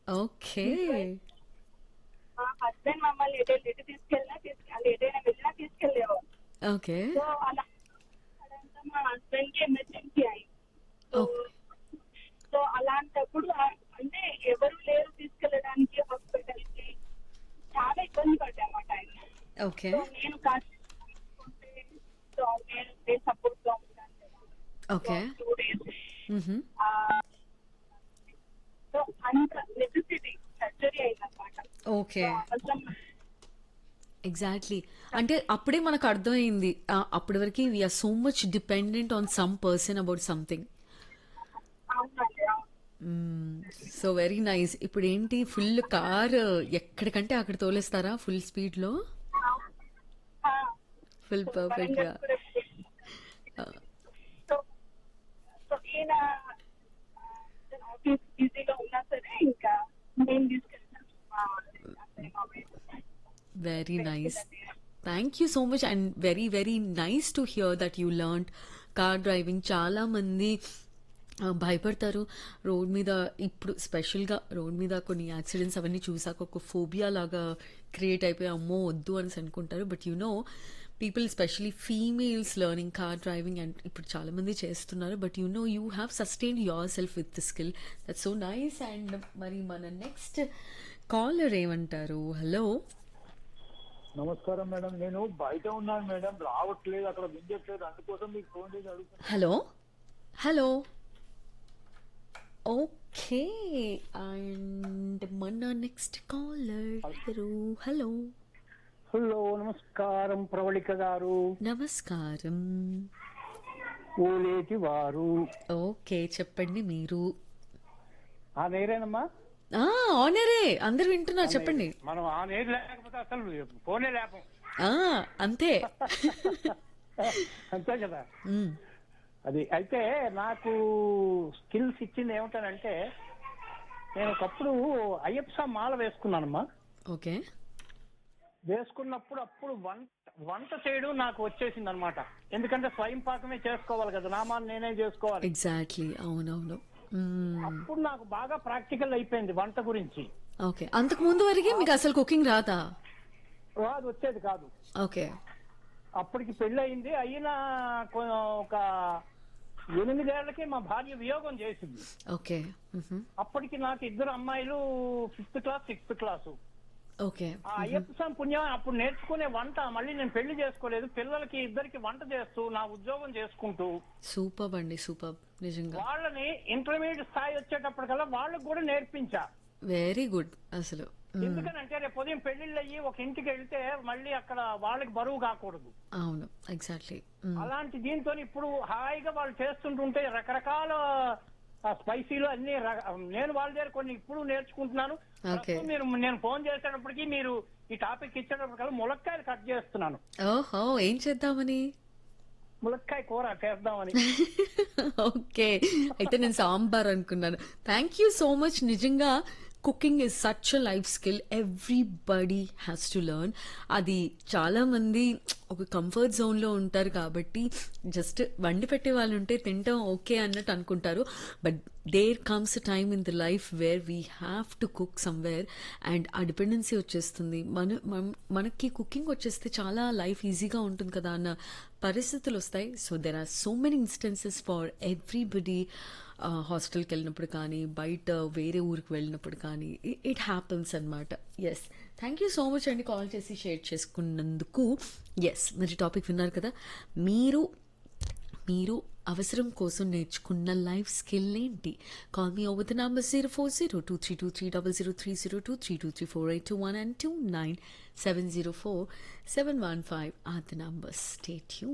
Okay మా husband మమ్మల్ని ఎటు ఎటు తీసుకెళ్ళినా తీసుకు అంటే ఎటైనా వెళ్ళినా తీసుకెళ్ళేవారు ఓకే సో అలా సడన్గా మా హస్బెండ్ కి ఎమర్జెన్సీ అయింది సో సో అలాంటప్పుడు ఆ- అంటే ఎవరు లేరు తీసుకెళ్ళడానికి హాస్పిటల్ కి చాలా ఇబ్బంది పడ్డామాట ఆయన ఓకే సో నేను కాస్త తీసుకుంటే సో నేను నేను సపోర్ట్ గా ఉంటాను కదా ఓకే టూ డేస్ మ్హూ. సో అంత నెసెసిటీ సర్జరీ అయిందన్నమాట ఓకే అవసరం ఎగ్జాక్ట్లీ అంటే అప్పుడే మనకు అర్థమైంది ఆ, అప్పటి వరకు we're so much dependent on some person about something అవునండి అవును. సో వెరీ నైస్ ఇప్పుడు ఏంటి ఫుల్ కార్ ఎక్కడికంటే అక్కడ తోలేస్తారా ఫుల్ స్పీడ్ లో ఆ, ఫుల్ పర్ఫెక్ట్ గా వరంగల్ కూడా సో సో ఈయన ఆఫీస్ బిజీగా ఉన్నా సరే ఇంకా నేను తీసుకెళ్తాను మా అత్తయ్య మామయ్య. Very nice thank you so much and very very nice to hear that you learn car driving చాలా మంది ఆ, భయపడతారు రోడ్ మీద ఇప్పుడు స్పెషల్గా రోడ్ మీద కొన్ని యాక్సిడెంట్స్ అవన్నీ చూసాక ఒక ఫోబియా లాగా క్రియేట్ అయిపోయి అమ్మో వద్దు అని అనుకుంటారు but you know people specially females learning car driving and ఇప్పుడు చాలా మంది చేస్తున్నారు but you know you have sustain yourself with the skill that so nice and మరి మన నెక్స్ట్ కాలర్ ఏమంటారు హలో నమస్కారం మేడం నేను బయట ఉన్నాను మేడం రావట్లేదు అక్కడ వింజట్లేదు అందుకోసం మీకు ఫోన్ చేసి అడుగుతాను హలో హలో ఓకే అండ్ మన నెక్స్ట్ కాలర్ ఎవరు హలో హలో నమస్కారం ప్రవళిక గారు నమస్కారం ఓలేటి వారు ఓకే చెప్పండి మీరు ఆ నేరేనమ్మా ఆ ఆనరే అందరు వింటున్నారు చెప్పండి మనం ఆ నేరు లేకపోతే అసలు ఫోనే లేపం ఆ అంతే అంతే కదా మ్, అది అయితే నాకు స్కిల్స్ ఇచ్చింది ఏమిటనంటే నేను ఒకప్పుడు అయ్యప్ప మాల వేసుకున్నానమ్మా ఓకే వేసుకున్నప్పుడు అప్పుడు వంట వంట చేయడం నాకు వచ్చేసింది అనమాట ఎందుకంటే స్వయం పాకమే చేసుకోవాలి కదా నామాన్ని నేనే చేసుకోవాలి ఎగ్జాక్ట్లీ అవునవును మ్, అప్పుడు నాకు బాగా ప్రాక్టికల్ అయిపోయింది వంట గురించి ఓకే అంతకు ముందు వరకే మీకు అసలు కుకింగ్ రాదా రాదు వచ్చేది కాదు ఓకే అప్పటికి పెళ్లి అయింది అయిన కొ- ఒక ఎనిమిదేళ్లకి మా భార్య వియోగం చేసింది ఓకే మ్హూ. అప్పటికి నాకు ఇద్దరు అమ్మాయిలు fifth class sixth class okay ఆ అయ్యప్ప స్వామి పుణ్యం అప్పుడు నేర్చుకునే వంట మళ్ళీ నేను పెళ్లి చేసుకోలేదు పిల్లలకి ఇద్దరికి వంట చేస్తూ నా ఉద్యోగం చేసుకుంటూ సూపర్ అండి సూపర్ నిజంగా వాళ్ళని ఇంటర్మీడియట్ స్థాయి వచ్చేటప్పటికల్లా వాళ్ళకి కూడా నేర్పించా వెరీ గుడ్ అసలు మ్, ఎందుకనంటే రేపు ఉదయం పెళ్లిళ్ళు అయ్యి ఒక ఇంటికి వెళ్తే మళ్ళీ అక్కడ వాళ్ళకి బరువు కాకూడదు అవును ఎగ్జాక్ట్లీ అలాంటి దీంతో ఇప్పుడు హాయిగా వాళ్ళు చేస్తుంటుంటే రకరకాల ఆ, స్పైసీలు అన్ని ర- నేను వాళ్ళ దగ్గర కొన్ని ఇప్పుడు నేర్చుకుంటున్నాను Okay. ప్రస్తుతం మీరు నేను ఫోన్ చేసేటప్పటికి మీరు ఈ టాపిక్ ఇచ్చేటప్పటికల్లా ములక్కాయలు కట్ చేస్తున్నాను ఓహో ఏం చేద్దామని ములక్కాయ కూర చేద్దామని ఓకే అయితే నేను సాంబార్ అనుకున్నాను థ్యాంక్ యూ సో మచ్ నిజంగా cooking is such a life skill everybody has to learn అది చాలా మంది ఒక కంఫర్ట్ జోన్లో ఉంటారు కాబట్టి జస్ట్ వండి పెట్టే వాళ్ళు ఉంటే తింటాం ఓకే అన్నట్టు అనుకుంటారు but there comes a time in the life where we have to cook somewhere and ఆ డిపెండెన్సీ వచ్చేస్తుంది మన మన- మనకి కుకింగ్ వచ్చేస్తే చాలా లైఫ్ ఈజీగా ఉంటుంది కదా అన్న పరిస్థితులు వస్తాయి so there are so many instances for everybody హాస్టల్కి వెళ్ళినప్పుడు కానీ బయట వేరే ఊరికి వెళ్ళినప్పుడు కానీ ఇట్ హ్యాపన్స్ అనమాట yes thank you so much అండి కాల్ చేసి షేర్ చేసుకున్నందుకు ఎస్ మరి టాపిక్ విన్నారు కదా మీరు మీరు అవసరం కోసం నేర్చుకున్న లైఫ్ స్కిల్ ఏంటి call me over the number zero four zero two three two three double zero three zero two three two three four eight two one and two nine seven zero four seven one five or the numbers stay you